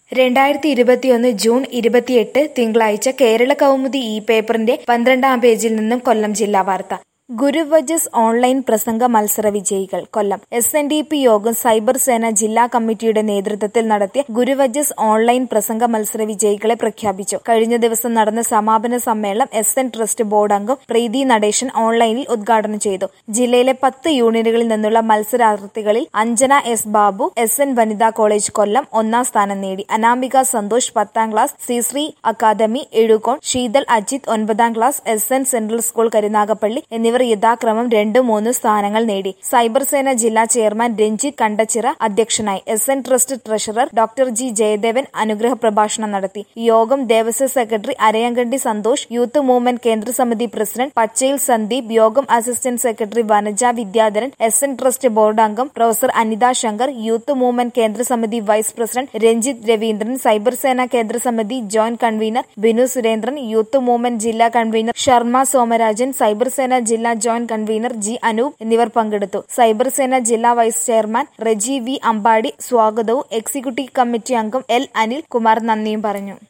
രണ്ടായിരത്തി ഇരുപത്തിയൊന്ന് ജൂൺ ഇരുപത്തിയെട്ട് തിങ്കളാഴ്ച കേരള കൗമുദി ഈ പേപ്പറിന്റെ പന്ത്രണ്ടാം പേജിൽ നിന്നും കൊല്ലം ജില്ലാ വാർത്ത ഗുരുവജസ് ഓൺലൈൻ പ്രസംഗ മത്സര വിജയികൾ Kollam S N D P യോഗം സൈബർ സേന ജില്ലാ കമ്മിറ്റിയുടെ നേതൃത്വത്തിൽ നടത്തിയ ഗുരുവജസ് ഓൺലൈൻ പ്രസംഗ മത്സര വിജയികളെ പ്രഖ്യാപിച്ചു കഴിഞ്ഞ ദിവസം നടന്ന സമാപന സമ്മേളനം എസ് എൻ ട്രസ്റ്റ് ബോർഡ് അംഗം പ്രീതി നടേശൻ ഓൺലൈനിൽ ഉദ്ഘാടനം ചെയ്തു ജില്ലയിലെ പത്ത് യൂണിയനുകളിൽ നിന്നുള്ള മത്സരാർത്ഥികളിൽ Anjana S Babu S N വനിതാ കോളേജ് കൊല്ലം ഒന്നാം സ്ഥാനം നേടി അനാമിക സന്തോഷ് പത്താം ക്ലാസ് ശ്രീശ്രീ അക്കാദമി എഴുകോൺ ശീതൾ അജിത് ഒൻപതാം class S N central school Karunagappally എന്നിവർ യഥാക്രമം രണ്ട് മൂന്ന് സ്ഥാനങ്ങൾ നേടി സൈബർ സേന ജില്ലാ ചെയർമാൻ രഞ്ജിത്ത് കണ്ടച്ചിറ അധ്യക്ഷനായി S N trust treasurer doctor G Jayadevan അനുഗ്രഹ പ്രഭാഷണം നടത്തി യോഗം Devaswom secretary Arayankandi Santhosh youth movement കേന്ദ്ര സമിതി പ്രസിഡന്റ് പച്ചയിൽ സന്ദീപ് യോഗം assistant secretary Vanaja Vidyadharan S N trust board അംഗം professor Anitha Shankar youth movement കേന്ദ്ര സമിതി vice president Ranjith Raveendran cyber Sena കേന്ദ്ര സമിതി joint convener Binu Surendran youth movement ജില്ലാ കൺവീനർ ശർമ്മ സോമരാജൻ സൈബർ സേന ജില്ലാ ജോയിന്റ് കൺവീനർ ജി അനൂപ് എന്നിവർ പങ്കെടുത്തു സൈബർ സേന ജില്ലാ vice chairman Reji V Ambadi സ്വാഗതവും എക്സിക്യൂട്ടീവ് കമ്മിറ്റി അംഗം എൽ അനിൽ കുമാർ നന്ദിയും പറഞ്ഞു